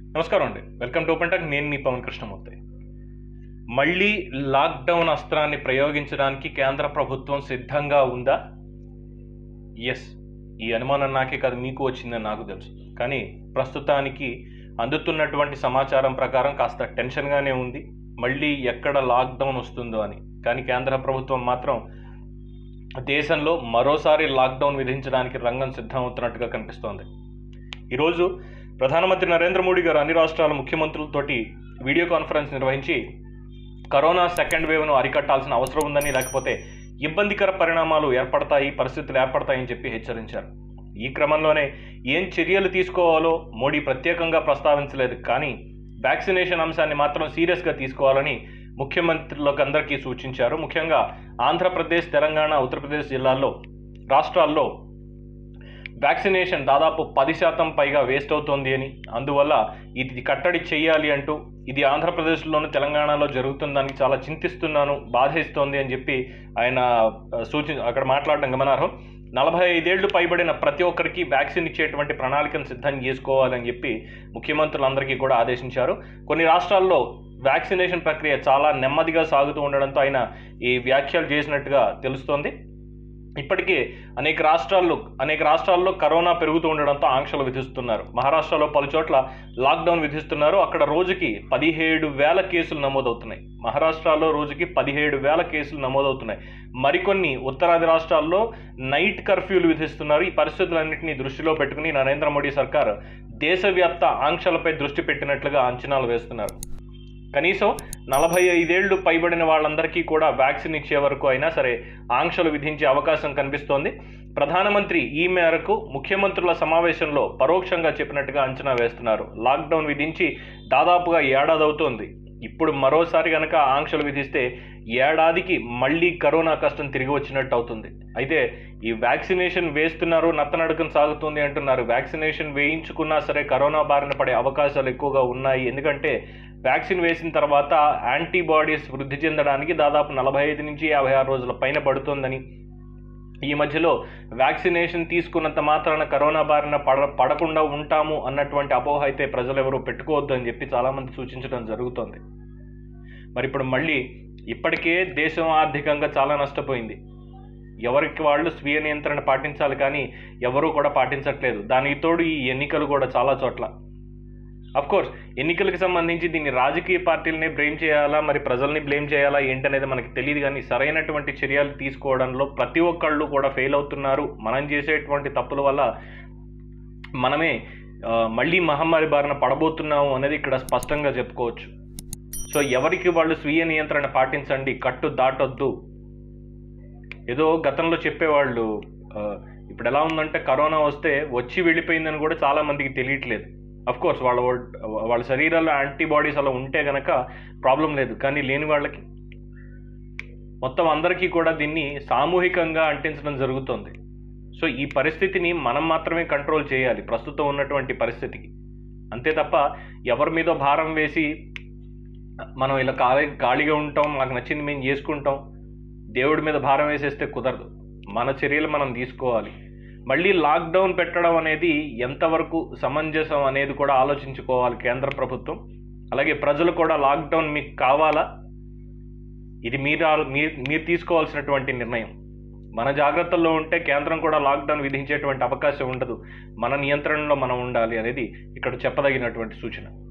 నమస్కారం అండి welcome to open talk నేను మీ పవన్ కృష్ణమూర్తి మళ్ళీ లాక్డౌన్ అస్త్రాన్ని ప్రయోగించడానికి కేంద్ర ప్రభుత్వం సిద్ధంగా ఉందా ఎస్ ఈ అనుమానం నాకే కాదు మీకు వచ్చిందని నాకు తెలుసు కానీ ప్రస్తుతానికి అందుతున్నటువంటి సమాచారం ప్రకారం కాస్త టెన్షన్గానే ఉంది మళ్ళీ ఎక్కడ లాక్డౌన్ వస్తుందో అని కానీ కేంద్ర ప్రభుత్వం మాత్రం దేశంలో మరోసారి లాక్డౌన్ విధించడానికి రంగం సిద్ధమవుతున్నట్టుగా కనిపిస్తోంది ఈరోజు ప్రధానమంత్రి నరేంద్ర మోడీ గారు అన్ని రాష్ట్రాల ముఖ్యమంత్రులతోటి వీడియో కాన్ఫరెన్స్ నిర్వహించి కరోనా సెకండ్ వేవ్ను అరికట్టాల్సిన అవసరం ఉందని లేకపోతే ఇబ్బందికర పరిణామాలు ఏర్పడతాయి పరిస్థితులు ఏర్పడతాయని చెప్పి హెచ్చరించారు ఈ క్రమంలోనే ఏం చర్యలు తీసుకోవాలో మోడీ ప్రత్యేకంగా ప్రస్తావించలేదు కానీ వ్యాక్సినేషన్ అంశాన్ని మాత్రం సీరియస్గా తీసుకోవాలని ముఖ్యమంత్రులకు అందరికీ సూచించారు ముఖ్యంగా ఆంధ్రప్రదేశ్ తెలంగాణ ఉత్తరప్రదేశ్ జిల్లాల్లో రాష్ట్రాల్లో వ్యాక్సినేషన్ దాదాపు పది శాతం పైగా వేస్ట్ అవుతోంది అని అందువల్ల ఇది కట్టడి చేయాలి అంటూ ఇది ఆంధ్రప్రదేశ్లోను తెలంగాణలో జరుగుతుందని చాలా చింతిస్తున్నాను బాధిస్తోంది అని చెప్పి ఆయన సూచి అక్కడ మాట్లాడడం గమనార్హం నలభై ఐదేళ్లు పైబడిన ప్రతి ఒక్కరికి వ్యాక్సిన్ ఇచ్చేటువంటి ప్రణాళికను సిద్ధం చేసుకోవాలని చెప్పి ముఖ్యమంత్రులందరికీ కూడా ఆదేశించారు కొన్ని రాష్ట్రాల్లో వ్యాక్సినేషన్ ప్రక్రియ చాలా నెమ్మదిగా సాగుతూ ఉండడంతో ఆయన ఈ వ్యాఖ్యలు చేసినట్టుగా తెలుస్తోంది ఇప్పటికే అనేక రాష్ట్రాల్లో అనేక రాష్ట్రాల్లో కరోనా పెరుగుతూ ఉండడంతో ఆంక్షలు విధిస్తున్నారు మహారాష్ట్రలో పలు చోట్ల లాక్డౌన్ విధిస్తున్నారు అక్కడ రోజుకి పదిహేడు వేల కేసులు నమోదవుతున్నాయి మహారాష్ట్రలో రోజుకి పదిహేడు వేల కేసులు నమోదవుతున్నాయి మరికొన్ని ఉత్తరాది రాష్ట్రాల్లో నైట్ కర్ఫ్యూలు విధిస్తున్నారు ఈ పరిస్థితులన్నింటినీ దృష్టిలో పెట్టుకుని నరేంద్ర మోడీ సర్కార్ దేశవ్యాప్త ఆంక్షలపై దృష్టి పెట్టినట్లుగా అంచనాలు వేస్తున్నారు కనీసం నలభై ఐదేళ్లు పైబడిన వాళ్ళందరికీ కూడా వ్యాక్సిన్ ఇచ్చే వరకు అయినా సరే ఆంక్షలు విధించే అవకాశం కనిపిస్తోంది ప్రధానమంత్రి ఈ మేరకు ముఖ్యమంత్రుల సమావేశంలో పరోక్షంగా చెప్పినట్టుగా అంచనా వేస్తున్నారు లాక్డౌన్ విధించి దాదాపుగా ఏడాది అవుతోంది ఇప్పుడు మరోసారి కనుక ఆంక్షలు విధిస్తే ఏడాదికి మళ్ళీ కరోనా కష్టం తిరిగి వచ్చినట్టు అవుతుంది అయితే ఈ వ్యాక్సినేషన్ వేస్తున్నారు నత్తనడకం సాగుతుంది అంటున్నారు వ్యాక్సినేషన్ వేయించుకున్నా సరే కరోనా బారిన పడే అవకాశాలు ఎక్కువగా ఉన్నాయి ఎందుకంటే వ్యాక్సిన్ వేసిన తర్వాత యాంటీబాడీస్ వృద్ధి చెందడానికి దాదాపు నలభై ఐదు నుంచి యాభై ఆరు రోజుల పైన పడుతుందని ఈ మధ్యలో వ్యాక్సినేషన్ తీసుకున్నంత మాత్రాన కరోనా బారిన పడ పడకుండా ఉంటాము అన్నటువంటి అపోహ అయితే ప్రజలు ఎవరు పెట్టుకోవద్దు అని చెప్పి చాలామంది సూచించడం జరుగుతోంది మరి ఇప్పుడు మళ్ళీ ఇప్పటికే దేశం ఆర్థికంగా చాలా నష్టపోయింది ఎవరికి వాళ్ళు స్వీయ నియంత్రణ పాటించాలి కానీ ఎవరూ కూడా పాటించట్లేదు దానికి తోడు ఈ ఎన్నికలు కూడా చాలా చోట్ల కోర్స్ ఎన్నికలకు సంబంధించి దీన్ని రాజకీయ పార్టీలనే బ్లేమ్ చేయాలా మరి ప్రజల్ని బ్లేమ్ చేయాలా ఏంటనేది మనకి తెలియదు కానీ సరైనటువంటి చర్యలు తీసుకోవడంలో ప్రతి ఒక్కళ్ళు కూడా ఫెయిల్ అవుతున్నారు మనం చేసేటువంటి తప్పుల వల్ల మనమే ఆ, మళ్ళీ మహమ్మారి బారిన పడబోతున్నాము అనేది ఇక్కడ స్పష్టంగా చెప్పుకోవచ్చు సో ఎవరికి వాళ్ళు స్వీయ నియంత్రణ పాటించండి కట్టు దాటొద్దు ఏదో గతంలో చెప్పేవాళ్ళు ఆ, ఇప్పుడు ఎలా ఉందంటే కరోనా వస్తే వచ్చి వెళ్ళిపోయిందని కూడా చాలా మందికి తెలియట్లేదు అఫ్ కోర్స్ వాళ్ళ వాళ్ళ శరీరాల్లో యాంటీబాడీస్ అలా ఉంటే గనక ప్రాబ్లం లేదు కానీ లేని వాళ్ళకి మొత్తం అందరికీ కూడా దీన్ని సామూహికంగా అంటించడం జరుగుతుంది సో ఈ పరిస్థితిని మనం మాత్రమే కంట్రోల్ చేయాలి ప్రస్తుతం ఉన్నటువంటి పరిస్థితికి అంతే తప్ప ఎవరి మీద భారం వేసి మనం ఇలా ఖాళీ ఖాళీగా ఉంటాం మాకు నచ్చింది మేము చేసుకుంటాం దేవుడి మీద భారం వేసేస్తే కుదరదు మన చర్యలు మనం తీసుకోవాలి మళ్ళీ లాక్డౌన్ పెట్టడం అనేది ఎంతవరకు సమంజసం అనేది కూడా ఆలోచించుకోవాలి కేంద్ర ప్రభుత్వం అలాగే ప్రజలు కూడా లాక్డౌన్ మీకు కావాలా ఇది మీరు ఆలో- మీరు మీరు తీసుకోవాల్సినటువంటి నిర్ణయం మన జాగ్రత్తల్లో ఉంటే కేంద్రం కూడా లాక్డౌన్ విధించేటువంటి అవకాశం ఉండదు మన నియంత్రణలో మనం ఉండాలి అనేది ఇక్కడ చెప్పదగినటువంటి సూచన